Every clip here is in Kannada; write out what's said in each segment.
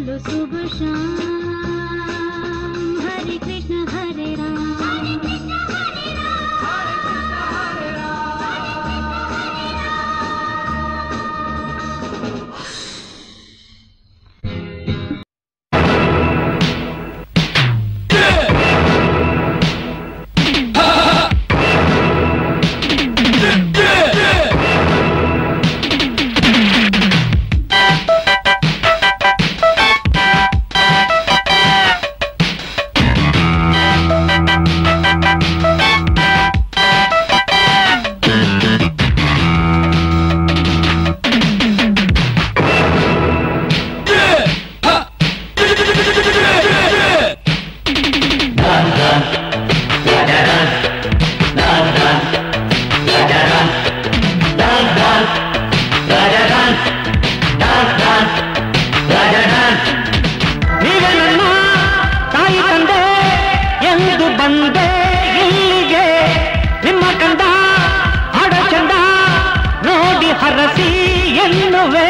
बोलो शुभ शाम हरे कृष्ण हरे राम हरे कृष्ण हरे राम ನೀವೇ ನನ್ನ ತಾಯಿ ತಂದೆ ಎಂದು ಬಂದೆ ಇಲ್ಲಿಗೆ ನಿಮ್ಮ ಕಂದ ಹಾಡ ಚಂದ ನೋಡಿ ಹರಸಿ ಎನ್ನುವೆ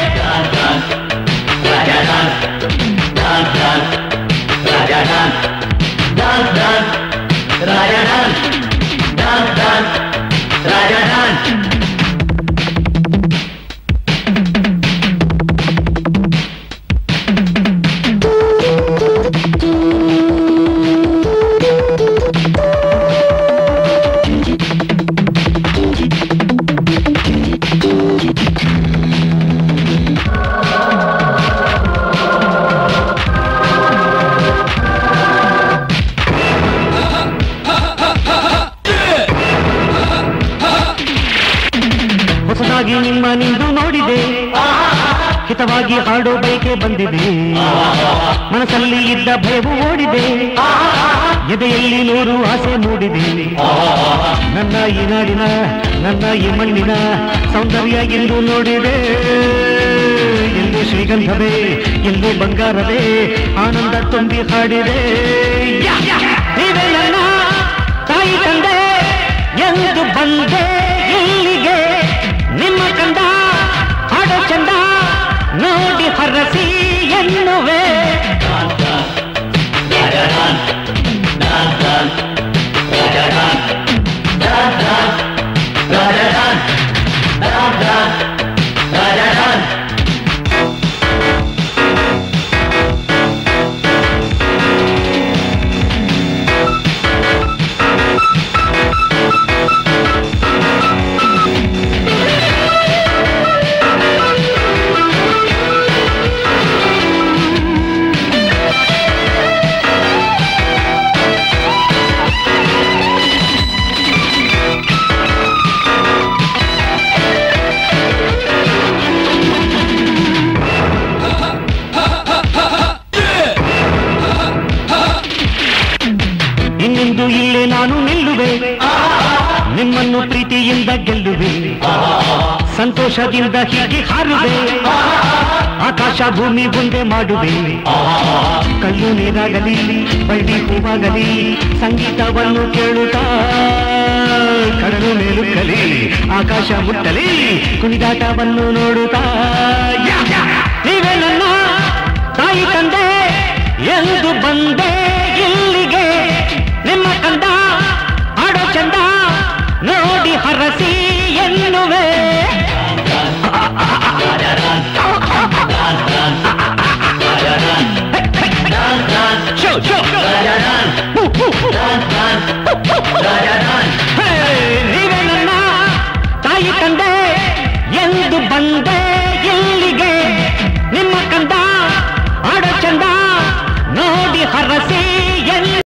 ಹೊಸದಾಗಿ ನಿಮ್ಮ ನಿಂದು ನೋಡಿದೆ ಹಿತವಾಗಿ ಹಾಡೋ ಬಯಕೆ ಬಂದಿದೆ ಮನಸ್ಸಲ್ಲಿ ಇದ್ದ ಭಯವು ಓಡಿದೆ ಎದೆಯಲ್ಲಿ ನೂರು ಆಸೆ ಮೂಡಿದೆ ನನ್ನ ಈ ನಾಡಿನ ನನ್ನ ಈ ಮಣ್ಣಿನ ಸೌಂದರ್ಯ ಎಂದು ನೋಡಿದೆ ಎಂದು ಶ್ರೀಗಂಧವೇ ಎಂದು ಬಂಗಾರವೇ ಆನಂದ ತುಂಬಿ ಹಾಡಿದೆ ಯಾ, ಯಾ, ನೀವೇ ನನ್ನ ತಾಯಿ ತಂದೆ ಎಂದು ಬಂದೆ ಇಲ್ಲಿಗೆ ನಿಮ್ಮ ಕಂದ ಹಾಡೋ ಚಂದ ನೋಡಿ ಹರಸಿ ಎನ್ನುವೆ ಇನ್ನೆಂದು ಇಲ್ಲೇ ನಾನು ನಿಲ್ಲುವೆ ನಿಮ್ಮನ್ನು ಪ್ರೀತಿಯಿಂದ ಗೆಲ್ಲುವೆ ಸಂತೋಷದಿಂದ ಹೀಗೆ ಹಾರುವೆ ಆಕಾಶ ಭೂಮಿ ಒಂದೇ ಮಾಡುವೆ ಕಲ್ಲು ನೀರಾಗಲಿ ಬಳ್ಳಿ ಹೂವಾಗಲಿ ಸಂಗೀತವನ್ನು ಕೇಳುತ್ತಾ ಕಡಲು ಮೇಲುಕ್ಕಲಿ ಆಕಾಶ ಮುಟ್ಟಲಿ ಕುಣಿದಾಟವನ್ನು ನೋಡುತ್ತಾ ಯಾ, ಯಾ, ನೀವೇ ನನ್ನ ತಾಯಿ ತಂದೆ ಎಂದು ಬಂದೆ ಇಲ್ಲಿಗೆ ನಿಮ್ಮ ಕಂದ ಆಡೋ ಚಂದ ನೋಡಿ ಹರಸಿ ಎನ್ನುವೆ ಶೋ, ಶೋ. ಹೂ, ಹೂ, ಹೂ. ಹೇ, ನೀವೇ ನನ್ನ ತಾಯಿ ತಂದೆ ಎಂದು ಬಂದೆ